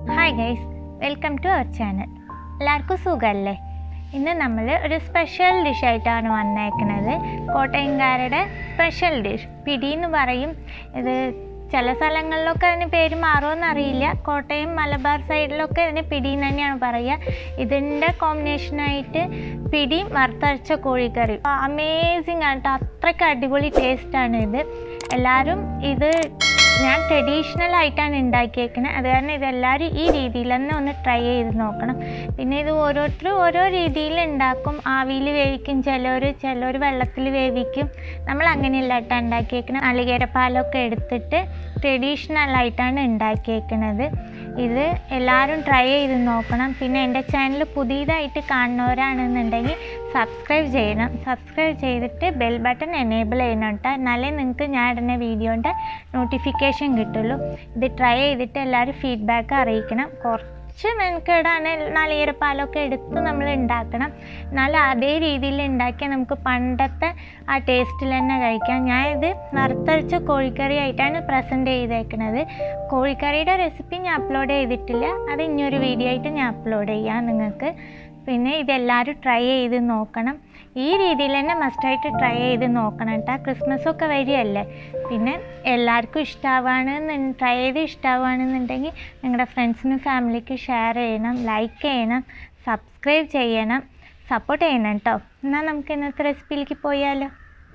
hi guys welcome to our channel എല്ലാവർക്കും സുഖമല്ലേ ഇന്ന് നമ്മൾ ഒരു സ്പെഷ്യൽ ഡിഷായിട്ടാണ് വന്നേക്കുന്നത് കോട്ടയംകാരുടെ സ്പെഷ്യൽ ഡിഷ് പിടി എന്ന് പറയും ഇത് ചില സ്ഥലങ്ങളിലൊക്കെ അതിന് പേര് മാറുമെന്ന് അറിയില്ല കോട്ടയം മലബാർ സൈഡിലൊക്കെ ഇതിന് പിടി എന്ന് തന്നെയാണ് പറയുക ഇതിൻ്റെ കോമ്പിനേഷനായിട്ട് പിടിയും വറുത്തരച്ച കോഴിക്കറി അമേസിങ് ആയിട്ട് അത്രയ്ക്ക് അടിപൊളി ടേസ്റ്റാണ് ഇത് എല്ലാവരും ഇത് ഞാൻ ട്രഡീഷണൽ ആയിട്ടാണ് ഉണ്ടാക്കിയേക്കുന്നത് അത് കാരണം ഇതെല്ലാവരും ഈ രീതിയിൽ തന്നെ ഒന്ന് ട്രൈ ചെയ്ത് നോക്കണം പിന്നെ ഇത് ഓരോരുത്തരും ഓരോ രീതിയിൽ ഉണ്ടാക്കും ആവിയിൽ വേവിക്കും ചിലർ ചിലർ വെള്ളത്തിൽ വേവിക്കും നമ്മൾ അങ്ങനെയല്ല കേട്ടോ ഉണ്ടാക്കിയേക്കുന്നത് നാളികേരപ്പാലൊക്കെ എടുത്തിട്ട് ട്രഡീഷണൽ ആയിട്ടാണ് ഉണ്ടാക്കിയേക്കുന്നത് ഇത് എല്ലാവരും ട്രൈ ചെയ്ത് നോക്കണം പിന്നെ എൻ്റെ ചാനൽ പുതിയതായിട്ട് കാണുന്നവരാണെന്നുണ്ടെങ്കിൽ സബ്സ്ക്രൈബ് ചെയ്യണം സബ്സ്ക്രൈബ് ചെയ്തിട്ട് ബെൽ ബട്ടൺ എനേബിൾ ചെയ്യണം കേട്ടോ എന്നാലേ നിങ്ങൾക്ക് ഞാൻ ഇടുന്ന വീഡിയോൻ്റെ നോട്ടിഫിക്കേഷൻ കിട്ടുള്ളൂ ഇത് ട്രൈ ചെയ്തിട്ട് എല്ലാവരും ഫീഡ്ബാക്ക് അറിയിക്കണം കുറച്ച് മെനക്കേടാണ് നാളികേരപ്പാലൊക്കെ എടുത്ത് നമ്മൾ ഉണ്ടാക്കണം എന്നാൽ അതേ രീതിയിൽ ഉണ്ടാക്കിയാൽ നമുക്ക് പണ്ടത്തെ ആ ടേസ്റ്റിൽ തന്നെ കഴിക്കാം ഞാൻ ഇത് വറുത്തരച്ച കോഴിക്കറി ആയിട്ടാണ് പ്രസൻറ്റ് ചെയ്തേക്കുന്നത് കോഴിക്കറിയുടെ റെസിപ്പി ഞാൻ അപ്ലോഡ് ചെയ്തിട്ടില്ല അത് ഇനിയൊരു വീഡിയോ ആയിട്ട് ഞാൻ അപ്ലോഡ് ചെയ്യാം നിങ്ങൾക്ക് പിന്നെ ഇതെല്ലാവരും ട്രൈ ചെയ്ത് നോക്കണം ഈ രീതിയിൽ തന്നെ മസ്റ്റായിട്ട് ട്രൈ ചെയ്ത് നോക്കണം കേട്ടോ ക്രിസ്മസ് ഒക്കെ വരികയല്ലേ പിന്നെ എല്ലാവർക്കും ഇഷ്ടമാവുകയാണെന്ന് ട്രൈ ചെയ്ത് ഇഷ്ടമാവുകയാണെന്നുണ്ടെങ്കിൽ നിങ്ങളുടെ ഫ്രണ്ട്സിനും ഫാമിലിക്കും ഷെയർ ചെയ്യണം ലൈക്ക് ചെയ്യണം സബ്സ്ക്രൈബ് ചെയ്യണം സപ്പോർട്ട് ചെയ്യണം കേട്ടോ എന്നാൽ നമുക്ക് ഇന്നത്തെ റെസിപ്പിയിലേക്ക് പോയാലോ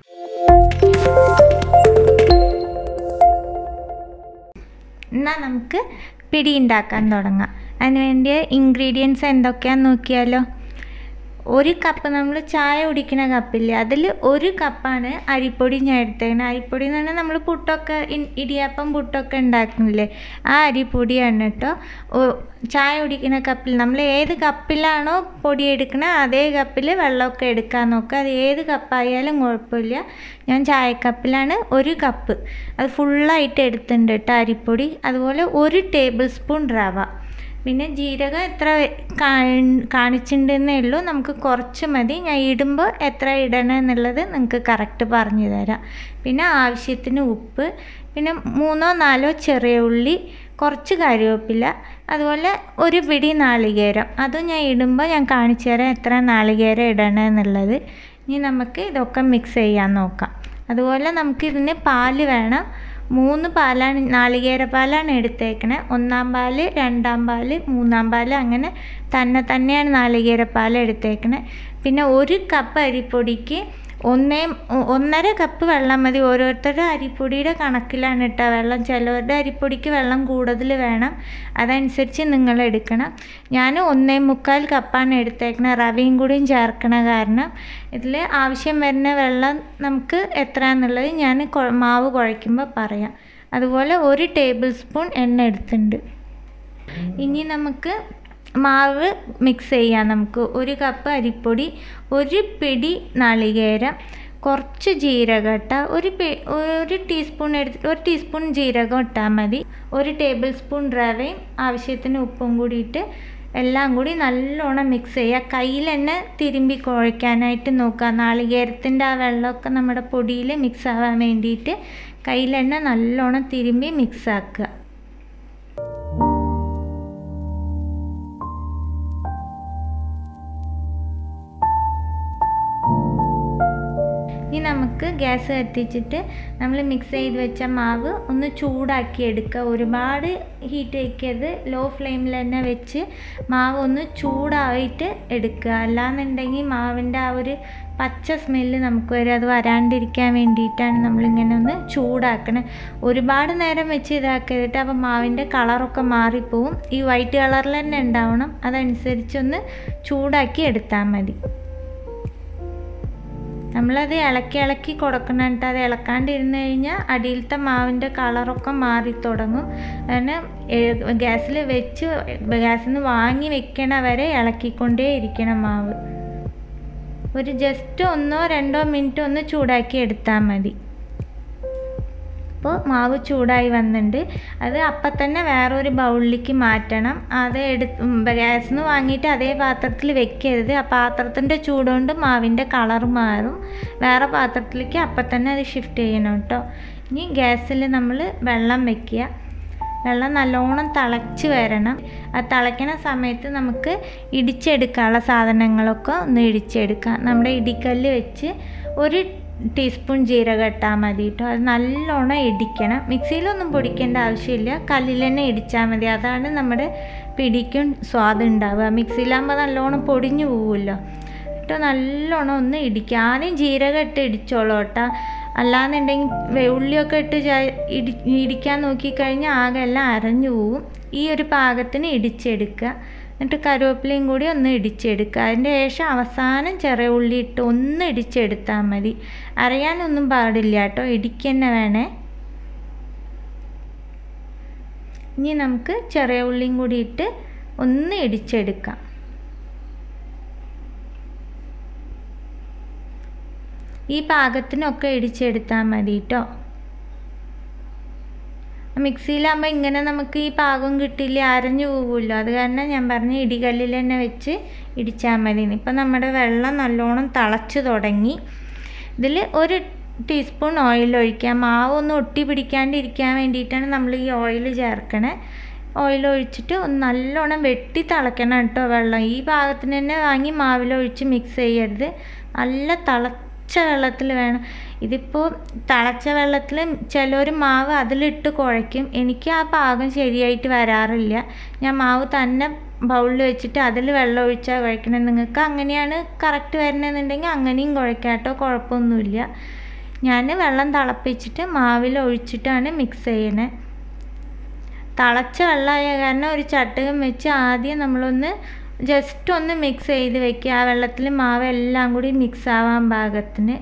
എന്നാൽ നമുക്ക് പിടി ഉണ്ടാക്കാൻ തുടങ്ങാം അതിന് വേണ്ടിയ ഇൻഗ്രീഡിയൻസ് എന്തൊക്കെയാണെന്ന് നോക്കിയാലോ ഒരു കപ്പ് നമ്മൾ ചായ കുടിക്കുന്ന കപ്പില്ലേ അതിൽ ഒരു കപ്പാണ് അരിപ്പൊടി ഞാൻ എടുത്തേക്കുന്നത് അരിപ്പൊടി എന്ന് പറഞ്ഞാൽ നമ്മൾ പുട്ടൊക്കെ ഇടിയപ്പം പുട്ടൊക്കെ ഉണ്ടാക്കുന്നില്ലേ ആ അരിപ്പൊടിയാണ് കേട്ടോ ചായ കുടിക്കുന്ന കപ്പിൽ നമ്മൾ ഏത് കപ്പിലാണോ പൊടി എടുക്കണത് അതേ കപ്പിൽ വെള്ളമൊക്കെ എടുക്കാൻ നോക്കുക അത് ഏത് കപ്പായാലും കുഴപ്പമില്ല ഞാൻ ചായക്കപ്പിലാണ് ഒരു കപ്പ് അത് ഫുള്ളായിട്ട് എടുത്തിട്ടുണ്ട് കേട്ടോ അരിപ്പൊടി അതുപോലെ ഒരു ടേബിൾ സ്പൂൺ റവ പിന്നെ ജീരകം എത്ര കാണിച്ചിട്ടുണ്ടെന്നേ ഉള്ളൂ നമുക്ക് കുറച്ച് മതി ഞാൻ ഇടുമ്പോൾ എത്ര ഇടണം എന്നുള്ളത് നിങ്ങൾക്ക് കറക്റ്റ് പറഞ്ഞു തരാം പിന്നെ ആവശ്യത്തിന് ഉപ്പ് പിന്നെ മൂന്നോ നാലോ ചെറിയ ഉള്ളി കുറച്ച് കറിവേപ്പില അതുപോലെ ഒരു പിടി നാളികേരം അതും ഞാൻ ഇടുമ്പോൾ ഞാൻ കാണിച്ചു തരാം എത്ര നാളികേരം ഇടണം എന്നുള്ളത് ഇനി നമുക്ക് ഇതൊക്കെ മിക്സ് ചെയ്യാൻ നോക്കാം അതുപോലെ നമുക്ക് ഇതിന് പാല് വേണം മൂന്ന് പാലാണ് നാളികേര പാലാണ് എടുത്തേക്കണേ ഒന്നാം പാല് രണ്ടാം പാല് മൂന്നാം പാല് അങ്ങനെ തന്നെ തന്നെയാണ് നാളികേര പാൽ എടുത്തേക്കണേ പിന്നെ ഒരു കപ്പ് അരിപ്പൊടിക്ക് ഒന്നേ ഒന്നര കപ്പ് വെള്ളം മതി ഓരോരുത്തരുടെ അരിപ്പൊടിയുടെ കണക്കിലാണ് കേട്ടോ വെള്ളം ചിലവരുടെ അരിപ്പൊടിക്ക് വെള്ളം കൂടുതൽ വേണം അതനുസരിച്ച് നിങ്ങൾ എടുക്കണം ഞാൻ ഒന്നേ മുക്കാൽ കപ്പാണ് എടുത്തേക്കണത് റവയും കൂടിയും ചേർക്കണ കാരണം ഇതിൽ ആവശ്യം വരുന്ന വെള്ളം നമുക്ക് എത്രയാണെന്നുള്ളത് ഞാൻ മാവ് കുഴയ്ക്കുമ്പോൾ പറയാം അതുപോലെ ഒരു ടേബിൾ സ്പൂൺ എണ്ണ എടുത്തിട്ടുണ്ട് ഇനി നമുക്ക് മാവ് മിക്സ് ചെയ്യാം നമുക്ക് ഒരു കപ്പ് അരിപ്പൊടി ഒരു പിടി നാളികേരം കുറച്ച് ജീരകം ഇട്ടാൽ ഒരു ഒരു ടീസ്പൂൺ എടുത്തിട്ട് ഒരു ടീസ്പൂൺ ജീരകം ഇട്ടാൽ മതി ഒരു ടേബിൾ സ്പൂൺ റവയും ആവശ്യത്തിന് ഉപ്പും കൂടിയിട്ട് എല്ലാം കൂടി നല്ലോണം മിക്സ് ചെയ്യുക കയ്യിൽ തന്നെ തിരുമ്പി കുഴയ്ക്കാനായിട്ട് നോക്കുക നാളികേരത്തിൻ്റെ ആ വെള്ളമൊക്കെ നമ്മുടെ പൊടിയിൽ മിക്സ് ആവാൻ വേണ്ടിയിട്ട് കയ്യിൽ തന്നെ നല്ലോണം തിരുമ്പി മിക്സ് ആക്കുക ഇനി നമുക്ക് ഗ്യാസ് കത്തിച്ചിട്ട് നമ്മൾ മിക്സ് ചെയ്ത് വെച്ച മാവ് ഒന്ന് ചൂടാക്കി എടുക്കുക ഒരുപാട് ഹീറ്റ് വയ്ക്കരുത് ലോ ഫ്ലെയിമിൽ തന്നെ വെച്ച് മാവ് ഒന്ന് ചൂടായിട്ട് എടുക്കുക അല്ലാന്നുണ്ടെങ്കിൽ മാവിൻ്റെ ആ ഒരു പച്ച സ്മെല്ല് നമുക്ക് വരും അത് വരാണ്ടിരിക്കാൻ വേണ്ടിയിട്ടാണ് നമ്മളിങ്ങനെ ഒന്ന് ചൂടാക്കണേ ഒരുപാട് നേരം വെച്ച് ഇതാക്കരുത് അപ്പോൾ മാവിൻ്റെ കളറൊക്കെ മാറിപ്പോവും ഈ വൈറ്റ് കളറിൽ തന്നെ ഉണ്ടാവണം അതനുസരിച്ചൊന്ന് ചൂടാക്കി എടുത്താൽ മതി നമ്മളത് ഇളക്കി ഇളക്കി കൊടുക്കണം കേട്ടോ അത് ഇളക്കാണ്ടിരുന്ന് കഴിഞ്ഞാൽ അടിയിലത്തെ മാവിൻ്റെ കളറൊക്കെ മാറി തുടങ്ങും അങ്ങനെ ഗ്യാസിൽ വെച്ച് ഗ്യാസിൽ നിന്ന് വാങ്ങി വെക്കണ വരെ ഇളക്കിക്കൊണ്ടേ ഇരിക്കണം മാവ് ഒരു ജസ്റ്റ് ഒന്നോ രണ്ടോ മിനിറ്റ് ഒന്ന് ചൂടാക്കി എടുത്താൽ മതി അപ്പോൾ മാവ് ചൂടായി വന്നിട്ടുണ്ട് അത് അപ്പം തന്നെ വേറൊരു ബൗളിലേക്ക് മാറ്റണം അത് എടുത്ത് ഗ്യാസിൽ നിന്ന് വാങ്ങിയിട്ട് അതേ പാത്രത്തിൽ വെക്കരുത് ആ പാത്രത്തിൻ്റെ ചൂടുകൊണ്ട് മാവിൻ്റെ കളർ മാറും വേറെ പാത്രത്തിലേക്ക് അപ്പം തന്നെ അത് ഷിഫ്റ്റ് ചെയ്യണം കേട്ടോ ഇനി ഗ്യാസിൽ നമ്മൾ വെള്ളം വെക്കുക വെള്ളം നല്ലോണം തിളച്ച് വരണം ആ തിളയ്ക്കണ സമയത്ത് നമുക്ക് ഇടിച്ചെടുക്കാനുള്ള സാധനങ്ങളൊക്കെ ഒന്ന് ഇടിച്ചെടുക്കാം നമ്മുടെ ഇടിക്കല്ല് വെച്ച് ഒരു ടീസ്പൂൺ ജീരകം ഇട്ടാൽ മതി കേട്ടോ അത് നല്ലോണം ഇടിക്കണം മിക്സിയിലൊന്നും പൊടിക്കേണ്ട ആവശ്യമില്ല കല്ലിൽ തന്നെ ഇടിച്ചാൽ മതി അതാണ് നമ്മുടെ പിടിക്കും സ്വാദ് ഉണ്ടാവുക മിക്സിയിലാകുമ്പോൾ നല്ലോണം പൊടിഞ്ഞു പോവുമല്ലോ എന്നിട്ട് നല്ലോണം ഒന്ന് ഇടിക്കുക ആദ്യം ജീരകം ഇട്ട് ഇടിച്ചോളൂ കേട്ടോ അല്ലാന്നുണ്ടെങ്കിൽ ഉള്ളിയൊക്കെ ഇട്ട് ഇടി ഇടിക്കാൻ നോക്കിക്കഴിഞ്ഞാൽ ആകെ എല്ലാം അരഞ്ഞു പോവും ഈ ഒരു പാകത്തിന് ഇടിച്ചെടുക്കുക എന്നിട്ട് കരുവേപ്പിലയും കൂടി ഒന്ന് ഇടിച്ചെടുക്കുക അതിൻ്റെ ശേഷം അവസാനം ചെറിയ ഉള്ളി ഇട്ട് ഒന്ന് ഇടിച്ചെടുത്താൽ മതി അരയാനൊന്നും പാടില്ല കേട്ടോ ഇടിക്കന്നെ വേണേ ഇനി നമുക്ക് ചെറിയ ഉള്ളിയും കൂടി ഇട്ട് ഒന്ന് ഇടിച്ചെടുക്കാം ഈ പാകത്തിനൊക്കെ ഇടിച്ചെടുത്താൽ മതി കേട്ടോ മിക്സിയിലാകുമ്പോൾ ഇങ്ങനെ നമുക്ക് ഈ പാകം കിട്ടില്ല അരഞ്ഞു പോകുമല്ലോ അത് കാരണം ഞാൻ പറഞ്ഞ ഇടികല്ലിൽ തന്നെ വെച്ച് ഇടിച്ചാൽ മതി ഇപ്പം നമ്മുടെ വെള്ളം നല്ലോണം തിളച്ച് തുടങ്ങി ഇതിൽ ഒരു ടീസ്പൂൺ ഓയിൽ ഒഴിക്കുക മാവ് ഒന്ന് ഒട്ടി പിടിക്കാണ്ടിരിക്കാൻ വേണ്ടിയിട്ടാണ് നമ്മൾ ഈ ഓയിൽ ചേർക്കണേ ഓയിൽ ഒഴിച്ചിട്ട് ഒന്ന് നല്ലോണം വെട്ടി തിളയ്ക്കണം കേട്ടോ വെള്ളം ഈ പാകത്തിന് തന്നെ വാങ്ങി മാവിലൊഴിച്ച് മിക്സ് ചെയ്യരുത് നല്ല തിളച്ച വെള്ളത്തിൽ വേണം ഇതിപ്പോൾ തിളച്ച വെള്ളത്തിൽ ചിലർ മാവ് അതിലിട്ട് കുഴയ്ക്കും എനിക്ക് ആ പാകം ശരിയായിട്ട് വരാറില്ല ഞാൻ മാവ് തന്നെ ബൗളിൽ വെച്ചിട്ട് അതിൽ വെള്ളം ഒഴിച്ചാൽ കുഴക്കണം നിങ്ങൾക്ക് അങ്ങനെയാണ് കറക്റ്റ് വരുന്നതെന്നുണ്ടെങ്കിൽ അങ്ങനെയും കുഴക്കാം കേട്ടോ കുഴപ്പമൊന്നുമില്ല ഞാൻ വെള്ളം തിളപ്പിച്ചിട്ട് മാവിൽ ഒഴിച്ചിട്ടാണ് മിക്സ് ചെയ്യണേ തിളച്ച വെള്ളമായ കാരണം ഒരു ചട്ടകം വെച്ച് ആദ്യം നമ്മളൊന്ന് ജസ്റ്റ് ഒന്ന് മിക്സ് ചെയ്ത് വെക്കുക ആ വെള്ളത്തിൽ മാവ് എല്ലാം കൂടി മിക്സ് ആവാൻ പാകത്തിന്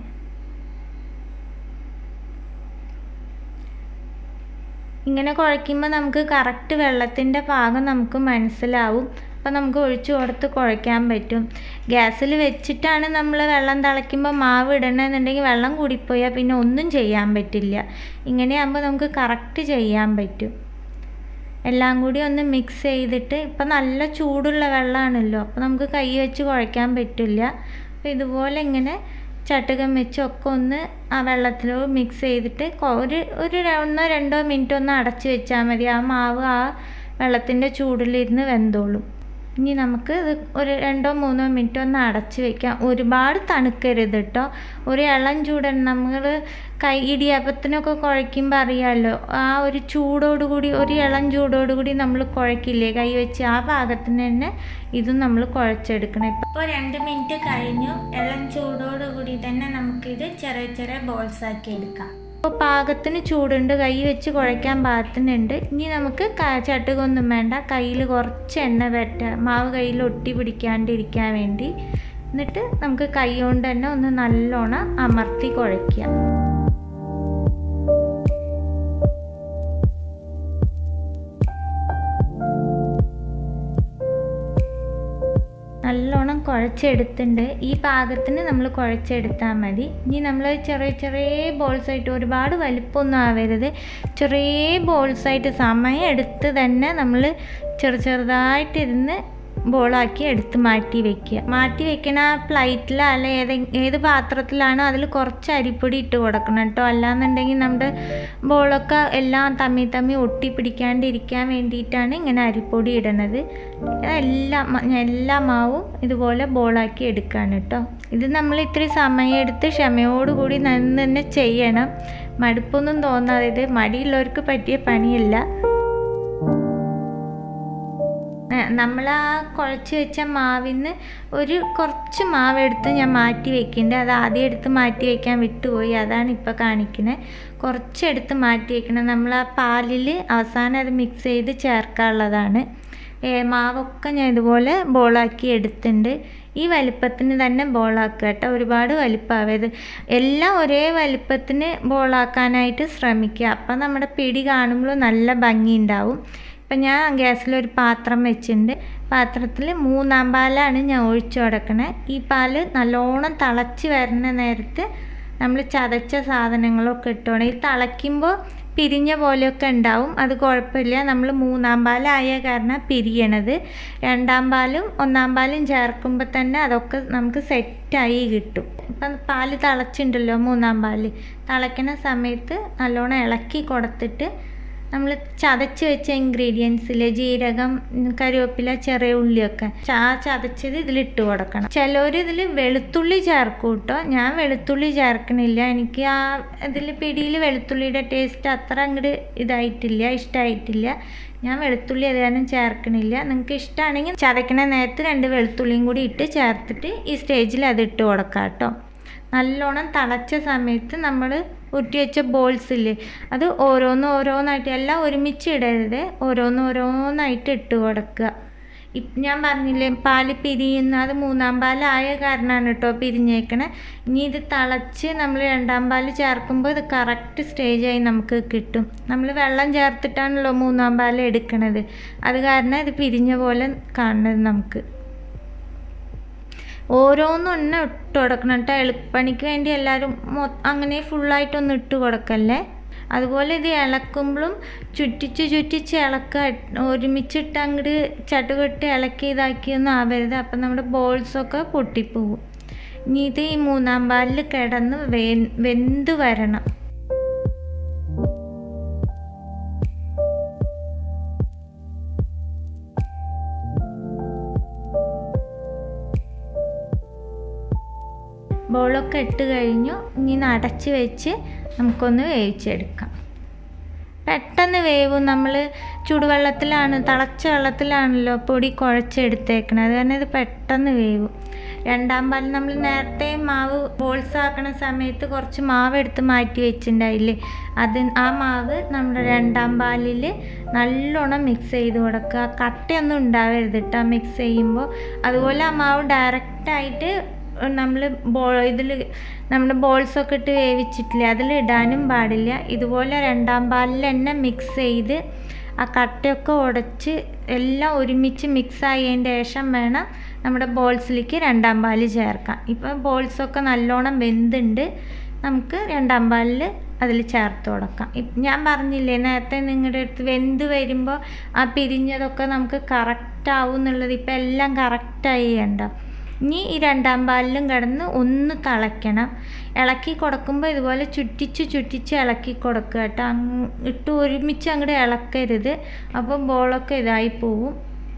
ഇങ്ങനെ കുഴയ്ക്കുമ്പോൾ നമുക്ക് കറക്റ്റ് വെള്ളത്തിൻ്റെ പാകം നമുക്ക് മനസ്സിലാവും അപ്പോൾ നമുക്ക് ഒഴിച്ചു കൊടുത്ത് കുഴയ്ക്കാൻ പറ്റും ഗ്യാസിൽ വെച്ചിട്ടാണ് നമ്മൾ വെള്ളം തിളയ്ക്കുമ്പോൾ മാവ് ഇടണമെന്നുണ്ടെങ്കിൽ വെള്ളം കൂടിപ്പോയാൽ പിന്നെ ഒന്നും ചെയ്യാൻ പറ്റില്ല ഇങ്ങനെയാകുമ്പോൾ നമുക്ക് കറക്റ്റ് ചെയ്യാൻ പറ്റും എല്ലാം കൂടി ഒന്ന് മിക്സ് ചെയ്തിട്ട് ഇപ്പം നല്ല ചൂടുള്ള വെള്ളമാണല്ലോ അപ്പോൾ നമുക്ക് കൈ വെച്ച് കുഴയ്ക്കാൻ പറ്റില്ല അപ്പോൾ ഇതുപോലെ ഇങ്ങനെ ചട്ടുകം വെച്ചൊക്കെ ഒന്ന് ആ വെള്ളത്തിൽ മിക്സ് ചെയ്തിട്ട് ഒരു ഒരു ഒന്നോ രണ്ടോ മിനിറ്റ് ഒന്ന് അടച്ച് വെച്ചാൽ മതി ആ മാവ് ആ വെള്ളത്തിൻ്റെ ചൂടിലിരുന്ന് വെന്തോളും ഇനി നമുക്ക് ഇത് ഒരു രണ്ടോ മൂന്നോ മിനിറ്റ് ഒന്ന് അടച്ച് വെക്കാം ഒരുപാട് തണുക്കരുത് കേട്ടോ ഒരു ഇളം ചൂടൻ നമ്മൾ കൈ ഇടിയപ്പത്തിനൊക്കെ കുഴയ്ക്കുമ്പോൾ അറിയാമല്ലോ ആ ഒരു ചൂടോടുകൂടി ഒരു ഇളം ചൂടോടുകൂടി നമ്മൾ കുഴക്കില്ലേ കൈ വെച്ച് ആ പാകത്തിന് തന്നെ ഇതും നമ്മൾ കുഴച്ചെടുക്കണം ഇപ്പോൾ രണ്ട് മിനിറ്റ് കഴിഞ്ഞു ഇളം ചൂടോടുകൂടി തന്നെ നമുക്കിത് ചെറിയ ചെറിയ ബോൾസ് ആക്കി എടുക്കാം അപ്പോൾ പാകത്തിന് ചൂടുണ്ട് കൈ വെച്ച് കുഴയ്ക്കാൻ പാകത്തിനുണ്ട് ഇനി നമുക്ക് ചട്ടുകൊന്നും വേണ്ട കയ്യിൽ കുറച്ച് എണ്ണ പറ്റ മാവ് കയ്യിൽ ഒട്ടി പിടിക്കാണ്ടിരിക്കാൻ വേണ്ടി എന്നിട്ട് നമുക്ക് കൈ കൊണ്ട് തന്നെ ഒന്ന് നല്ലോണം അമർത്തി കുഴയ്ക്കുക നല്ലോണം കുഴച്ചെടുത്തിട്ടുണ്ട് ഈ പാകത്തിന് നമ്മൾ കുഴച്ചെടുത്താൽ മതി ഇനി നമ്മൾ ചെറിയ ചെറിയ ബോൾസായിട്ട് ഒരുപാട് വലിപ്പമൊന്നും ആവരുത് ചെറിയ ബോൾസായിട്ട് സമയം എടുത്ത് തന്നെ നമ്മൾ ചെറു ചെറുതായിട്ടിരുന്ന് ബോളാക്കി എടുത്ത് മാറ്റി വെക്കുക മാറ്റി വെക്കണ പ്ലേറ്റിൽ അല്ല ഏത് ഏത് പാത്രത്തിലാണോ അതിൽ കുറച്ച് അരിപ്പൊടി ഇട്ട് കൊടുക്കണം കേട്ടോ അല്ലാന്നുണ്ടെങ്കിൽ നമ്മുടെ ബോളൊക്കെ എല്ലാം തമ്മി തമ്മി ഒട്ടി പിടിക്കാണ്ടിരിക്കാൻ വേണ്ടിയിട്ടാണ് ഇങ്ങനെ അരിപ്പൊടി ഇടണത് എല്ലാ എല്ലാ മാവും ഇതുപോലെ ബോളാക്കി എടുക്കുകയാണ് കേട്ടോ ഇത് നമ്മൾ ഇത്തിരി സമയമെടുത്ത് ക്ഷമയോടുകൂടി നിന്ന് തന്നെ ചെയ്യണം മടുപ്പൊന്നും തോന്നാതെ ഇത് മടിയുള്ളവർക്ക് പറ്റിയ പണിയല്ല നമ്മൾ ആ കുഴച്ച് വെച്ച മാവിന്ന് ഒരു കുറച്ച് മാവ് എടുത്ത് ഞാൻ മാറ്റി വെക്കുന്നുണ്ട് അത് ആദ്യം എടുത്ത് മാറ്റി വെക്കാൻ വിട്ടുപോയി അതാണ് ഇപ്പോൾ കാണിക്കുന്നത് കുറച്ചെടുത്ത് മാറ്റി വെക്കണം നമ്മൾ ആ പാലിൽ അവസാനം അത് മിക്സ് ചെയ്ത് ചേർക്കാനുള്ളതാണ് മാവൊക്കെ ഞാൻ ഇതുപോലെ ബോളാക്കി എടുത്തിട്ടുണ്ട് ഈ വലിപ്പത്തിന് തന്നെ ബോളാക്കുക കേട്ടോ ഒരുപാട് വലിപ്പമാവരുത് എല്ലാം ഒരേ വലിപ്പത്തിന് ബോളാക്കാനായിട്ട് ശ്രമിക്കുക അപ്പം നമ്മുടെ പിടി കാണുമ്പോൾ നല്ല ഭംഗി ഉണ്ടാവും ഇപ്പം ഞാൻ ഗ്യാസിലൊരു പാത്രം വെച്ചിട്ടുണ്ട് പാത്രത്തിൽ മൂന്നാം പാലാണ് ഞാൻ ഒഴിച്ചു കൊടുക്കണേ ഈ പാല് നല്ലോണം തിളച്ച് വരുന്ന നേരത്ത് നമ്മൾ ചതച്ച സാധനങ്ങളൊക്കെ ഇട്ടോണം ഇത് തിളയ്ക്കുമ്പോൾ പിരിഞ്ഞ പോലെയൊക്കെ ഉണ്ടാവും അത് കുഴപ്പമില്ല നമ്മൾ മൂന്നാം പാലായ കാരണം പിരിയണത് രണ്ടാം പാലും ഒന്നാം പാലും ചേർക്കുമ്പോൾ തന്നെ അതൊക്കെ നമുക്ക് സെറ്റായി കിട്ടും ഇപ്പം പാല് തിളച്ചിട്ടുണ്ടല്ലോ മൂന്നാം പാല് തിളയ്ക്കണ സമയത്ത് നല്ലോണം ഇളക്കി കൊടുത്തിട്ട് നമ്മൾ ചതച്ച് വെച്ച ഇൻഗ്രീഡിയൻസിലെ ജീരകം ഉം, കറിവേപ്പില ചെറിയ ഉള്ളിയൊക്കെ ചാ ചതച്ചത് ഇതിലിട്ട് കൊടുക്കണം ചിലർ ഇതിൽ വെളുത്തുള്ളി ചേർക്കും കേട്ടോ ഞാൻ വെളുത്തുള്ളി ചേർക്കണില്ല എനിക്ക് ആ ഇതിൽ പിടിയിൽ വെളുത്തുള്ളിയുടെ ടേസ്റ്റ് അത്ര അങ്ങോട്ട് ഇതായിട്ടില്ല ഇഷ്ടമായിട്ടില്ല ഞാൻ വെളുത്തുള്ളി അത് കാരണം ചേർക്കണില്ല നിങ്ങൾക്ക് ഇഷ്ടമാണെങ്കിൽ ചതക്കണ നേരത്ത് രണ്ട് വെളുത്തുള്ളിയും കൂടി ഇട്ട് ചേർത്തിട്ട് ഈ സ്റ്റേജിൽ അത് ഇട്ട് കൊടുക്കാം കേട്ടോ നല്ലോണം തിളച്ച സമയത്ത് നമ്മൾ ഉരുട്ടി വെച്ച ബോൾസ് ഇല്ലേ അത് ഓരോന്ന് ഓരോന്നായിട്ട് എല്ലാം ഒരുമിച്ച് ഇടരുത് ഓരോന്ന് ഓരോന്നായിട്ട് ഇട്ട് കൊടുക്കുക ഇപ്പം ഞാൻ പറഞ്ഞില്ലേ പാല് പിരിയുന്ന അത് മൂന്നാം പാലായ കാരണമാണ് കേട്ടോ പിരിഞ്ഞേക്കണേ ഇനി ഇത് തിളച്ച് നമ്മൾ രണ്ടാം പാല് ചേർക്കുമ്പോൾ ഇത് കറക്റ്റ് സ്റ്റേജായി നമുക്ക് കിട്ടും നമ്മൾ വെള്ളം ചേർത്തിട്ടാണല്ലോ മൂന്നാം പാൽ എടുക്കണത് അത് കാരണം ഇത് പിരിഞ്ഞ പോലെ കാണുന്നത് നമുക്ക് ഓരോന്നും എണ്ണ ഇട്ട് കൊടുക്കണം കേട്ടോ എളുപ്പണിക്ക് വേണ്ടി എല്ലാവരും മൊ അങ്ങനെ ഫുള്ളായിട്ടൊന്നും ഇട്ട് കൊടുക്കല്ലേ അതുപോലെ ഇത് ഇളക്കുമ്പോഴും ചുറ്റിച്ച് ചുറ്റിച്ച് ഇളക്കുക ഒരുമിച്ചിട്ട് അങ്ങോട്ട് ചട്ടുകെട്ട് ഇളക്കി ഇതാക്കിയൊന്നും ആവരുത് അപ്പം നമ്മുടെ ബോൾസൊക്കെ പൊട്ടിപ്പോവും ഇനി ഇത് ഈ മൂന്നാം പാലിൽ കിടന്ന് വെ വെന്ത് വരണം ബോളൊക്കെ ഇട്ട് കഴിഞ്ഞു ഇനി ഇത് അടച്ച് വെച്ച് നമുക്കൊന്ന് വേവിച്ചെടുക്കാം പെട്ടെന്ന് വേവും നമ്മൾ ചൂടുവെള്ളത്തിലാണ് തിളച്ച വെള്ളത്തിലാണല്ലോ പൊടി കുഴച്ചെടുത്തേക്കണത് അത് കാരണം ഇത് പെട്ടെന്ന് വേവും രണ്ടാം പാൽ നമ്മൾ നേരത്തെ മാവ് ബോൾസ് ആക്കണ സമയത്ത് കുറച്ച് മാവ് എടുത്ത് മാറ്റി വെച്ചിട്ടുണ്ടായില്ലേ അത് ആ മാവ് നമ്മുടെ രണ്ടാം പാലിൽ നല്ലോണം മിക്സ് ചെയ്ത് കൊടുക്കുക കട്ടയൊന്നും ഉണ്ടാവരുത് കേട്ടോ മിക്സ് ചെയ്യുമ്പോൾ അതുപോലെ ആ മാവ് ഡയറക്റ്റായിട്ട് നമ്മൾ ബോ ഇതിൽ നമ്മുടെ ബോൾസൊക്കെ ഇട്ട് വേവിച്ചിട്ടില്ലേ അതിൽ ഇടാനും പാടില്ല ഇതുപോലെ രണ്ടാം പാലിൽ തന്നെ മിക്സ് ചെയ്ത് ആ കട്ടയൊക്കെ ഉടച്ച് എല്ലാം ഒരുമിച്ച് മിക്സ് ആയതിൻ്റെ ശേഷം വേണം നമ്മുടെ ബോൾസിലേക്ക് രണ്ടാം പാല് ചേർക്കാം ഇപ്പം ബോൾസൊക്കെ നല്ലോണം വെന്തുണ്ട് നമുക്ക് രണ്ടാം പാലിൽ അതിൽ ചേർത്ത് കൊടുക്കാം ഇപ്പം ഞാൻ പറഞ്ഞില്ലേ നേരത്തെ നിങ്ങളുടെ അടുത്ത് വെന്ത് വരുമ്പോൾ ആ പിരിഞ്ഞതൊക്കെ നമുക്ക് കറക്റ്റ് ആവും എന്നുള്ളത് ഇപ്പം എല്ലാം കറക്റ്റായി കണ്ടോ ഇനി ഈ രണ്ടാം പാലിലും കിടന്ന് ഒന്ന് തിളയ്ക്കണം ഇളക്കി കൊടുക്കുമ്പോൾ ഇതുപോലെ ചുറ്റിച്ച് ചുറ്റിച്ച് ഇളക്കി കൊടുക്കുക കേട്ടോ അങ്ങ് ഇട്ട് ഒരുമിച്ച് അങ്ങോട്ട് ഇളക്കരുത് അപ്പോൾ ബോളൊക്കെ ഇതായി പോവും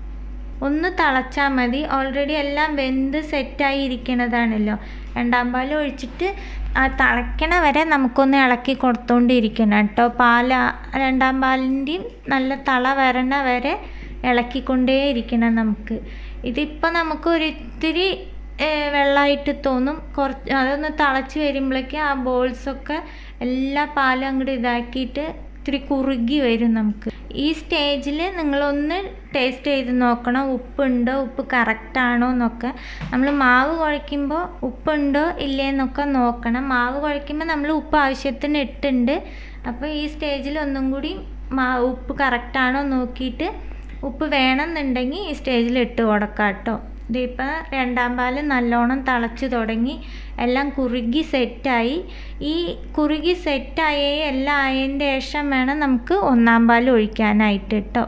ഒന്ന് തിളച്ചാൽ മതി ഓൾറെഡി എല്ലാം വെന്ത് സെറ്റായി ഇരിക്കണതാണല്ലോ രണ്ടാം പാൽ ഒഴിച്ചിട്ട് ആ തിളയ്ക്കണ വരെ നമുക്കൊന്ന് ഇളക്കി കൊടുത്തോണ്ടിരിക്കണം കേട്ടോ പാൽ രണ്ടാം പാലിൻ്റെയും നല്ല തള വരണ വരെ ഇളക്കിക്കൊണ്ടേ ഇരിക്കണം നമുക്ക് ഇതിപ്പോൾ നമുക്ക് ഒരിത്തിരി വെള്ളമായിട്ട് തോന്നും കുറച്ച് അതൊന്ന് തിളച്ച് വരുമ്പോഴേക്കും ആ ബോൾസൊക്കെ എല്ലാ പാലും അങ്ങോട്ട് ഇതാക്കിയിട്ട് ഇത്തിരി കുറുകി വരും നമുക്ക് ഈ സ്റ്റേജിൽ നിങ്ങളൊന്ന് ടേസ്റ്റ് ചെയ്ത് നോക്കണം ഉപ്പുണ്ടോ ഉപ്പ് കറക്റ്റ് ആണോ എന്നൊക്കെ നമ്മൾ മാവ് കുഴയ്ക്കുമ്പോൾ ഉപ്പുണ്ടോ ഇല്ലേ എന്നൊക്കെ നോക്കണം മാവ് കുഴയ്ക്കുമ്പോൾ നമ്മൾ ഉപ്പ് ആവശ്യത്തിന് ഇട്ടുണ്ട് അപ്പോൾ ഈ സ്റ്റേജിൽ ഒന്നും കൂടി മാ ഉപ്പ് കറക്റ്റ് ആണോ നോക്കിയിട്ട് ഉപ്പ് വേണമെന്നുണ്ടെങ്കിൽ ഈ സ്റ്റേജിൽ ഇട്ട് കൊടുക്കാം കേട്ടോ ഇതിപ്പോൾ രണ്ടാം പാല് നല്ലോണം തിളച്ച് തുടങ്ങി എല്ലാം കുറുകി സെറ്റായി ഈ കുറുകി സെറ്റായ എല്ലാം ആയതിൻ്റെ ശേഷം വേണം നമുക്ക് ഒന്നാം പാൽ ഒഴിക്കാനായിട്ട് കേട്ടോ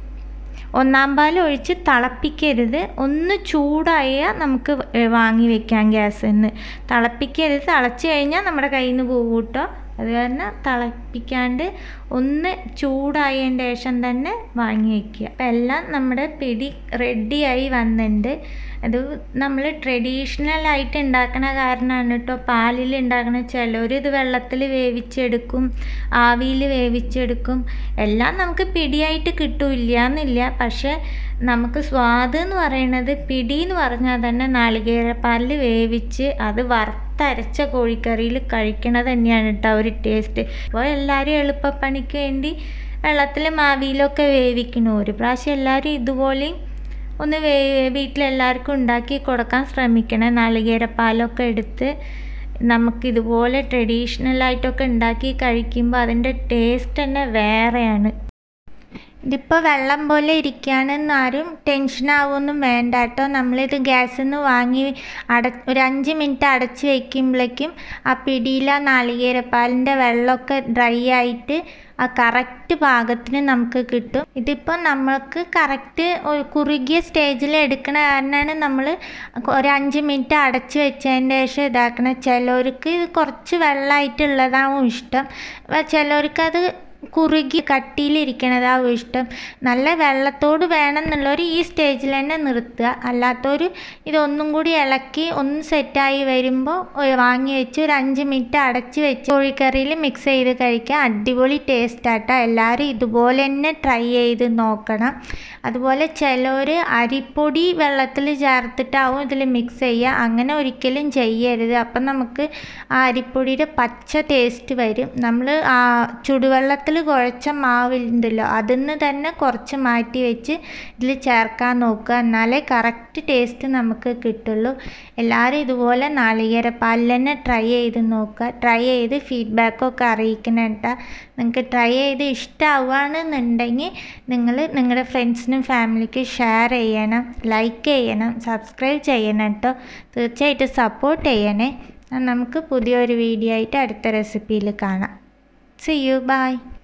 ഒന്നാം പാൽ ഒഴിച്ച് തിളപ്പിക്കരുത് ഒന്ന് ചൂടായാൽ നമുക്ക് വാങ്ങി വെക്കാം ഗ്യാസിൽ നിന്ന് തിളപ്പിക്കരുത് തിളച്ച് കഴിഞ്ഞാൽ നമ്മുടെ കയ്യിൽ നിന്ന് പോകും കേട്ടോ അത് കാരണം തിളപ്പിക്കാണ്ട് ഒന്ന് ചൂടായതിൻ്റെ ശേഷം തന്നെ വാങ്ങി വയ്ക്കുക അപ്പം എല്ലാം നമ്മുടെ പിടി റെഡിയായി വന്നിട്ടുണ്ട് അത് നമ്മൾ ട്രഡീഷണൽ ആയിട്ട് ഉണ്ടാക്കണ കാരണമാണ് കേട്ടോ പാലിൽ ഉണ്ടാക്കണ ചിലർ ഇത് വെള്ളത്തിൽ വേവിച്ചെടുക്കും ആവിയിൽ വേവിച്ചെടുക്കും എല്ലാം നമുക്ക് പിടിയായിട്ട് കിട്ടൂല്ല എന്നില്ല പക്ഷേ നമുക്ക് സ്വാദ് എന്ന് പറയണത് പിടി എന്ന് പറഞ്ഞാൽ തന്നെ നാളികേരപ്പാലിൽ വേവിച്ച് അത് വറുത്തരച്ച കോഴിക്കറിയിൽ കഴിക്കണത് തന്നെയാണ് കേട്ടോ ഒരു ടേസ്റ്റ് അപ്പോൾ എല്ലാവരും എളുപ്പപ്പണിക്ക് വേണ്ടി വെള്ളത്തിൽ മാവിയിലൊക്കെ വേവിക്കണം ഒരു പ്രാവശ്യം എല്ലാവരും ഇതുപോലെയും ഒന്ന് വേ വീട്ടിലെല്ലാവർക്കും ഉണ്ടാക്കി കൊടുക്കാൻ ശ്രമിക്കണം നാളികേരപ്പാലൊക്കെ എടുത്ത് നമുക്കിതുപോലെ ട്രഡീഷണലായിട്ടൊക്കെ ഉണ്ടാക്കി കഴിക്കുമ്പോൾ അതിൻ്റെ ടേസ്റ്റ് തന്നെ വേറെയാണ് ഇതിപ്പോൾ വെള്ളം പോലെ ഇരിക്കുകയാണെന്ന് ആരും ടെൻഷൻ ആവുമൊന്നും വേണ്ട കേട്ടോ നമ്മളിത് ഗ്യാസിൽ നിന്ന് വാങ്ങി അട ഒരു അഞ്ച് മിനിറ്റ് അടച്ച് വയ്ക്കുമ്പോഴേക്കും ആ പിടിയില നാളികേരപ്പാലിൻ്റെ വെള്ളമൊക്കെ ഡ്രൈ ആയിട്ട് ആ കറക്റ്റ് പാകത്തിന് നമുക്ക് കിട്ടും ഇതിപ്പോൾ നമ്മൾക്ക് കറക്റ്റ് കുറുകിയ സ്റ്റേജിൽ എടുക്കണ കാരണമാണ് നമ്മൾ ഒരു അഞ്ച് മിനിറ്റ് അടച്ച് വെച്ചതിൻ്റെ ശേഷം ഇതാക്കണം ചിലർക്ക് ഇത് കുറച്ച് വെള്ളമായിട്ടുള്ളതാവും ഇഷ്ടം ചിലർക്ക് അത് കുറുകി കട്ടിയിലിരിക്കണതാവും ഇഷ്ടം നല്ല വെള്ളത്തോട് വേണം എന്നുള്ളവർ ഈ സ്റ്റേജിൽ തന്നെ നിർത്തുക അല്ലാത്തവർ ഇതൊന്നും കൂടി ഇളക്കി ഒന്ന് സെറ്റായി വരുമ്പോൾ വാങ്ങി വെച്ച് ഒരു അഞ്ച് മിനിറ്റ് അടച്ച് വെച്ച് കോഴിക്കറിയിൽ മിക്സ് ചെയ്ത് കഴിക്കുക അടിപൊളി ടേസ്റ്റാട്ടോ എല്ലാവരും ഇതുപോലെ തന്നെ ട്രൈ ചെയ്ത് നോക്കണം അതുപോലെ ചിലർ അരിപ്പൊടി വെള്ളത്തിൽ ചേർത്തിട്ടാവും ഇതിൽ മിക്സ് ചെയ്യുക അങ്ങനെ ഒരിക്കലും ചെയ്യരുത് അപ്പം നമുക്ക് ആ അരിപ്പൊടിയുടെ പച്ച ടേസ്റ്റ് വരും നമ്മൾ ആ ചുടുവെള്ളത്തിൽ കുഴച്ച മാവുണ്ടല്ലോ അതിൽ നിന്ന് തന്നെ കുറച്ച് മാറ്റി വെച്ച് ഇതിൽ ചേർക്കാൻ നോക്കുക എന്നാലേ കറക്റ്റ് ടേസ്റ്റ് നമുക്ക് കിട്ടുള്ളൂ എല്ലാവരും ഇതുപോലെ നാളികേരപ്പാലിൽ തന്നെ ട്രൈ ചെയ്ത് നോക്കുക ട്രൈ ചെയ്ത് ഫീഡ്ബാക്കൊക്കെ അറിയിക്കണം കേട്ടോ നിങ്ങൾക്ക് ട്രൈ ചെയ്ത് ഇഷ്ടമാവുകയാണെന്നുണ്ടെങ്കിൽ നിങ്ങൾ നിങ്ങളുടെ ഫ്രണ്ട്സിനും ഫാമിലിക്കും ഷെയർ ചെയ്യണം ലൈക്ക് ചെയ്യണം സബ്സ്ക്രൈബ് ചെയ്യണം കേട്ടോ തീർച്ചയായിട്ടും സപ്പോർട്ട് ചെയ്യണേ നമുക്ക് പുതിയൊരു വീഡിയോ ആയിട്ട് അടുത്ത റെസിപ്പിയിൽ കാണാം സി യു ബൈ